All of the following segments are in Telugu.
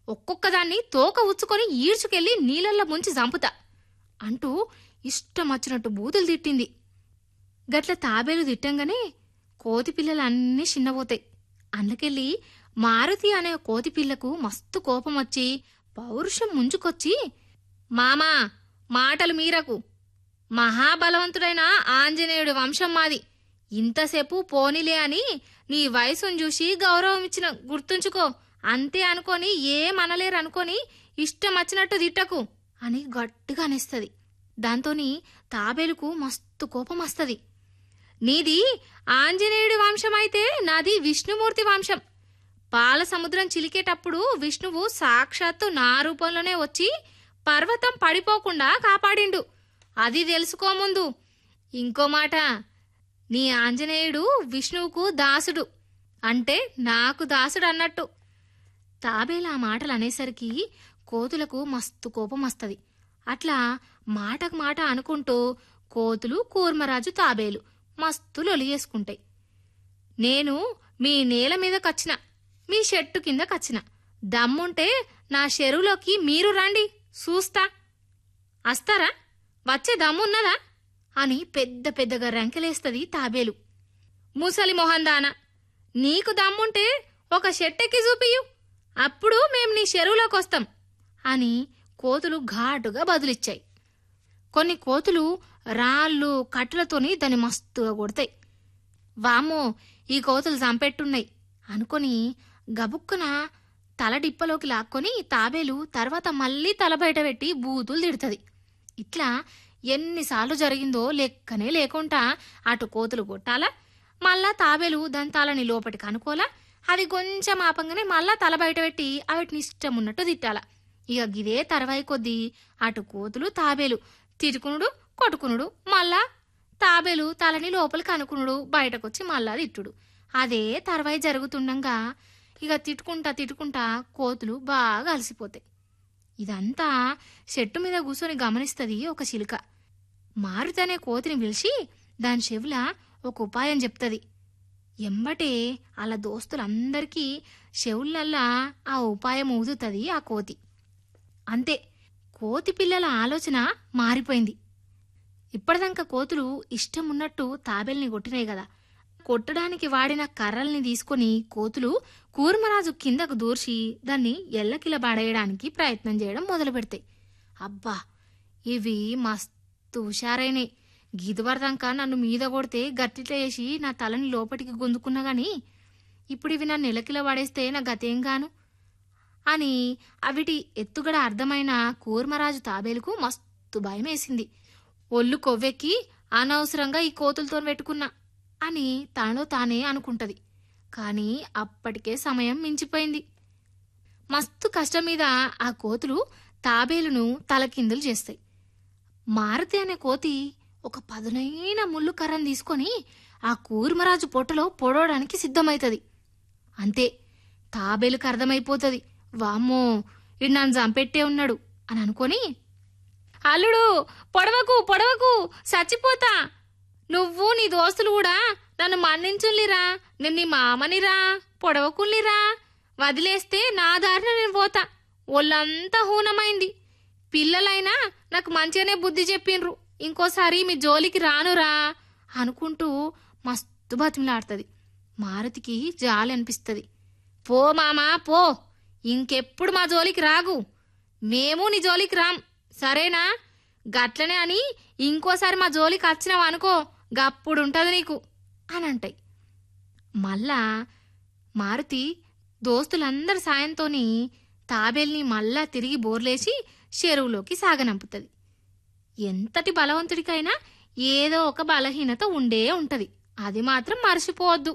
ఒక్కొక్కదాన్ని తోక ఉచ్చుకొని ఈడ్చుకెళ్లి నీళ్ళల్లో ముంచి చంపుతా అంటూ ఇష్టం వచ్చినట్టు బూతులు తిట్టింది గట్ల తాబేలు తిట్టంగానే కోతి పిల్లలన్నీ చిన్నపోతాయి అందుకెళ్ళి మారుతి అనే కోతి పిల్లకు మస్తు కోపం వచ్చి పౌరుషం ముంచుకొచ్చి మామా మాటలు మీరకు మహాబలవంతుడైన ఆంజనేయుడి వంశం మాది ఇంతసేపు పోనీలే అని నీ వయసును చూసి గౌరవం ఇచ్చిన గుర్తుంచుకో అంతే అనుకొని ఏమనలేరు అనుకొని ఇష్టం వచ్చినట్టు తిట్టకు అని గట్టిగా అనిస్తుంది దాంతోని తాబేలుకు మస్తు కోపం వస్తుంది నీది ఆంజనేయుడి వంశం అయితే నాది విష్ణుమూర్తి వంశం పాల సముద్రం చిలికేటప్పుడు విష్ణువు సాక్షాత్తు నా రూపంలోనే వచ్చి పర్వతం పడిపోకుండా కాపాడిండు అది తెలుసుకోముందు ఇంకో మాట నీ ఆంజనేయుడు విష్ణువుకు దాసుడు అంటే నాకు దాసుడు అన్నట్టు తాబేలు ఆ మాటలు అనేసరికి కోతులకు మస్తు కోపం వస్తుంది అట్లా మాటకు మాట అనుకుంటూ కోతులు కూర్మరాజు తాబేలు మస్తు లొలియేసుకుంటాయి నేను మీ నేల మీదకొచ్చిన మీ చెట్టు కిందకొచ్చిన దమ్ముంటే నా చెరువులోకి మీరు రండి చూస్తా వస్తారా వచ్చే దమ్మున్నదా అని పెద్ద పెద్దగా రంకెలేస్తది తాబేలు ముసలి మొహందాన నీకు దమ్ముంటే ఒక షెట్టెక్కి చూపియు అప్పుడు మేం నీ చెరువులోకి వస్తాం అని కోతులు ఘాటుగా బదులిచ్చాయి కొన్ని కోతులు రాళ్ళు కట్టెలతోని దాన్ని మస్తుగా కొడతాయి వామ్మో ఈ కోతులు చంపెట్టున్నాయి అనుకొని గబుక్కున తల డిప్పలోకి లాక్కొని తాబేలు తర్వాత మళ్ళీ తల బయట పెట్టి బూతులు తిడుతుంది ఇట్లా ఎన్నిసార్లు జరిగిందో లెక్కనే లేకుండా అటు కోతులు కొట్టాలా మళ్ళా తాబేలు దాని తలని లోపటికి అనుకోలా అది కొంచెం ఆపంగానే మళ్ళా తల బయట పెట్టి వాటిని ఇష్టం ఉన్నట్టు తిట్టాల ఇక గిదే తర్వాయి కొద్దీ అటు కోతులు తాబేలు తిరుకునుడు కొట్టుకునుడు మళ్ళా తాబేలు తలని లోపలికి అనుకునుడు బయటకొచ్చి మళ్ళా తిట్టుడు అదే తర్వాయి జరుగుతుండగా ఇక తిట్టుకుంటా తిట్టుకుంటా కోతులు బాగా అలసిపోతాయి ఇదంతా చెట్టు మీద కూర్చొని గమనిస్తుంది ఒక చిలుక మారుతి అనే కోతిని పిలిచి దాని చెవుల ఒక ఉపాయం చెప్తుంది ఎంబటే అలా దోస్తులందరికీ చెవులల్లా ఆ ఉపాయం ఊదుతుంది ఆ కోతి అంతే కోతి పిల్లల ఆలోచన మారిపోయింది ఇప్పటిదాకా కోతులు ఇష్టం ఉన్నట్టు తాబేల్ని కొట్టినాయి కదా కొట్టడానికి వాడిన కర్రల్ని తీసుకొని కోతులు కూర్మరాజు కిందకు దూర్చి దాన్ని ఎల్లకిలబాడేయడానికి ప్రయత్నం చేయడం మొదలు పెడతాయి అబ్బా ఇవి మస్తు హుషారైనాయి గీదువరదాకా నన్ను మీద కొడితే గట్టిట్లా వేసి నా తలని లోపటికి గుంజుకున్నా గాని ఇప్పుడు ఇవి నన్ను ఎల్లకిల పడేస్తే నా గతేం గాను అని అవిటి ఎత్తుగడ అర్థమైన కూర్మరాజు తాబేలుకు మస్తు భయం వేసింది ఒళ్ళు కొవ్వెక్కి అనవసరంగా ఈ కోతులతో పెట్టుకున్నా అని తనలో తానే అనుకుంటది కానీ అప్పటికే సమయం మించిపోయింది మస్తు కష్టం మీద ఆ కోతులు తాబేలును తలకిందులు చేస్తాయి మారుతి అనే కోతి ఒక పదునైన ముళ్ళు కర్రను తీసుకొని ఆ కూర్మరాజు పొట్టలో పొడవడానికి సిద్ధమైతది అంతే తాబేలుకు అర్థమైపోతుంది వామ్మో ఇడు నన్ను చంపెట్టే ఉన్నాడు అని అనుకొని అల్లుడు పొడవకు పొడవకు చచ్చిపోతా నువ్వు నీ దోస్తులు కూడా నన్ను మన్నించుల్లిరా నేను నీ మామనిరా పొడవకుల్లిరా వదిలేస్తే నా దారిన నేను పోతా ఒళ్ళంతా హూనమైంది పిల్లలైనా నాకు మంచిగానే బుద్ధి చెప్పిండ్రు ఇంకోసారి మీ జోలికి రానురా అనుకుంటూ మస్తు బతిమలాడుతుంది మారుతికి జాలి అనిపిస్తుంది పో మామా పో ఇంకెప్పుడు మా జోలికి రాగు మేము నీ జోలికి రాం సరేనా గట్లనే అని ఇంకోసారి మా జోలికి వచ్చినావు అనుకో గప్పుడు ఉంటది నీకు అని అంటాయి మళ్ళా మారుతి దోస్తులందరి సాయంతోని తాబేల్ని మళ్ళా తిరిగి బోర్లేసి చెరువులోకి సాగనంపుతుంది ఎంతటి బలవంతుడికైనా ఏదో ఒక బలహీనత ఉండే ఉంటది అది మాత్రం మర్చిపోవద్దు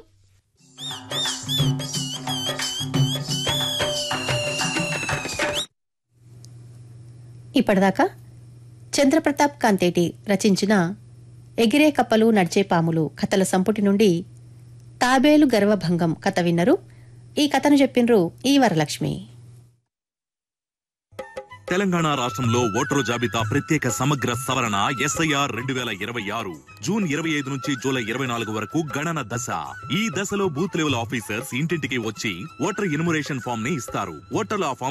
ఇప్పటిదాకా చంద్రప్రతాప్ కాంతేటి రచించిన ఎగిరే కప్పలు నడిచే పాములు కథల సంపుటి నుండి తాబేలు గర్వభంగం కథ విన్నరు ఈ కథను చెప్పినరు ఈ వరలక్ష్మి తెలంగాణ రాష్ట్రంలో ఓటరు జాబితా ప్రత్యేక సమగ్ర సవరణ ఎస్ఐఆర్ రెండు వేల ఇరవై ఆరు జూన్ ఇరవై ఐదు నుంచి జూలై ఇరవై నాలుగు వరకు గణన దశ ఈ దశలో బూత్ లెవెల్ ఆఫీసర్స్ ఇంటింటికి వచ్చి ఓటర్ ఇనుమరేషన్ ఫామ్ ని ఇస్తారు ఓటర్లు ఆ ఫామ్